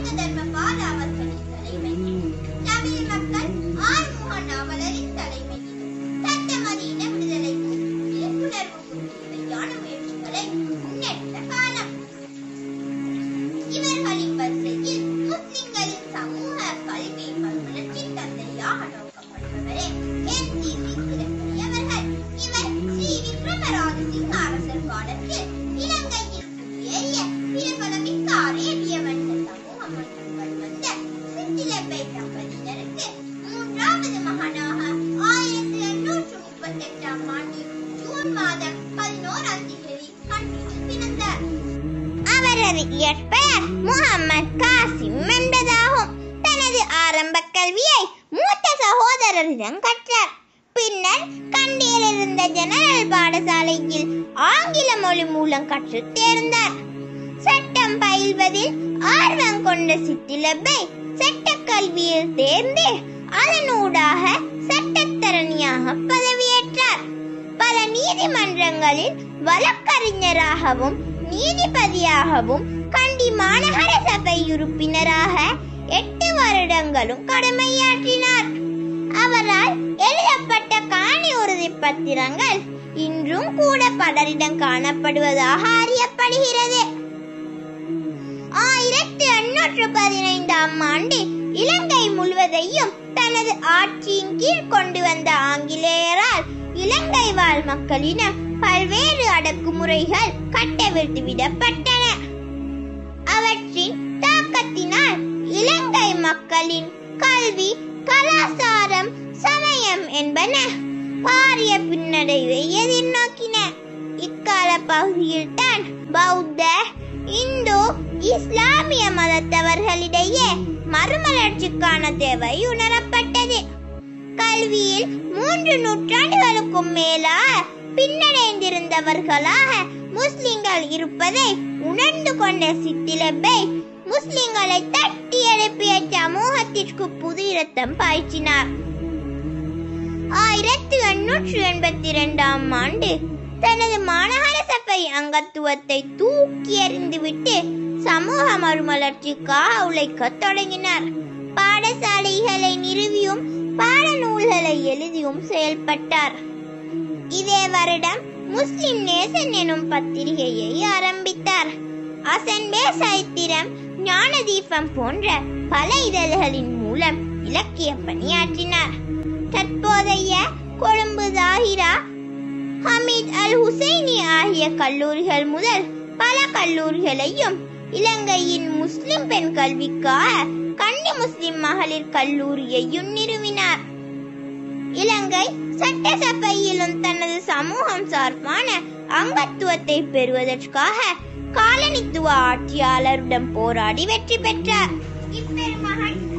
அனந்த தர்மபால அவர்களின் தலைமையில் தமிழ் மக்கள் ஆறுமுக நாவலரின் தலைமையில் சட்டமதீன விடுதலைக்கு விழிப்புணர்வு குறியான முயற்சிகளை முன்னெடுத்த காலம் இவர்களின் வரிசையில் முஸ்லிம்களின் சமூக கல்வி மறுமலர்ச்சி தந்தையாக நோக்கப்படுபவரே என் சி வி சிறப்பணி அவர்கள் இவர் ஸ்ரீ விக்ரமராஜ சிங்க அரசர் காலத்தில் இலங்கையில் குடியேறிய பிரபலமிக்க அரேபிய மனித சமூகம் மற்றும் வந்த சித்திலப்பை தம்பதியினருக்கு மூன்றாவது மகனாக ஆயிரத்தி எண்ணூற்று முப்பத்தி எட்டாம் ஆண்டு ஜூன் மாதம் பதினோராம் தேதி கண்டியில் பிறந்தார் அவரது இயற்பெயர் முகமது காசிம் என்பதாகும் தனது ஆரம்ப கல்வியை மூத்த சகோதரரிடம் கற்றார் பின்னர் கண்டியில் இருந்த ஜெனரல் பாடசாலையில் ஆங்கில மொழி மூலம் கற்றுத் தேர்ந்தார் சட்டம் பயில்வதில் ஆர்வம் கொண்ட சித்திலப்பை சட்ட கல்வியில் தேர்ந்து அதனூடாக சட்டத்தரணியாக பதவியேற்றார் பல நீதிமன்றங்களில் வழக்கறிஞராகவும் நீதிபதியாகவும் கண்டி மாநகர சபை உறுப்பினராக எட்டு வருடங்களும் கடமையாற்றினார் அவரால் எழுதப்பட்ட காணி உறுதி பத்திரங்கள் இன்றும் கூட பலரிடம் காணப்படுவதாக அறியப்படுகிறது ஆயிரத்தி எண்ணூற்று பதினைந்தாம் ஆண்டு இலங்கை முழுவதையும் தனது ஆட்சியின் கீழ் கொண்டு வந்த ஆங்கிலேயரால் இலங்கை வாழ் மக்களிடம் பல்வேறு அடக்குமுறைகள் கட்டவிழ்த்து விடப்பட்டன அவற்றின் தாக்கத்தினால் இலங்கை மக்களின் கல்வி கலாச்சாரம் சமயம் என்பன பாரிய பின்னடைவை எதிர்நோக்கின இக்கால பகுதியில் தான் பௌத்த இந்து இஸ்லாமிய மதத்தவர்களிடையே மறுமலர்ச்சிக்கான தேவை உணரப்பட்டது கல்வியில் மூன்று நூற்றாண்டுகளுக்கும் மேலாக பின்னடைந்திருந்தவர்களாக முஸ்லிம்கள் இருப்பதை உணர்ந்து கொண்ட சித்திலப்பை முஸ்லிம்களை தட்டி எழுப்பிய சமூகத்திற்கு புது இரத்தம் பாய்ச்சினார் ஆயிரத்தி எண்ணூற்று எண்பத்தி இரண்டாம் ஆண்டு தனது மாநகர சபை அங்கத்துவத்தை தூக்கி எறிந்துவிட்டு சமூக மறுமலர்ச்சிக்காக உழைக்கத் தொடங்கினார் பாடசாலைகளை நிறுவியும் பாடநூல்களை எழுதியும் செயல்பட்டார் இதே வருடம் முஸ்லிம் நேசன் எனும் பத்திரிகையை ஆரம்பித்தார் அசன்பே சரித்திரம் ஞானதீபம் போன்ற பல இதழ்களின் மூலம் இலக்கிய பணியாற்றினார் தற்போதைய கொழும்பு தாகிரா ஹமீத் அல் ஹுசைனி ஆகிய கல்லூரிகள் முதல் பல கல்லூரிகளையும் இலங்கையின் முஸ்லிம் பெண் கல்விக்காக கன்னி முஸ்லிம் மகளிர் கல்லூரியையும் நிறுவினார் இலங்கை சட்டசபையிலும் தனது சமூகம் சார்பான அங்கத்துவத்தை பெறுவதற்காக காலனித்துவ ஆட்சியாளருடன் போராடி வெற்றி பெற்றார் இப்பெருமகன்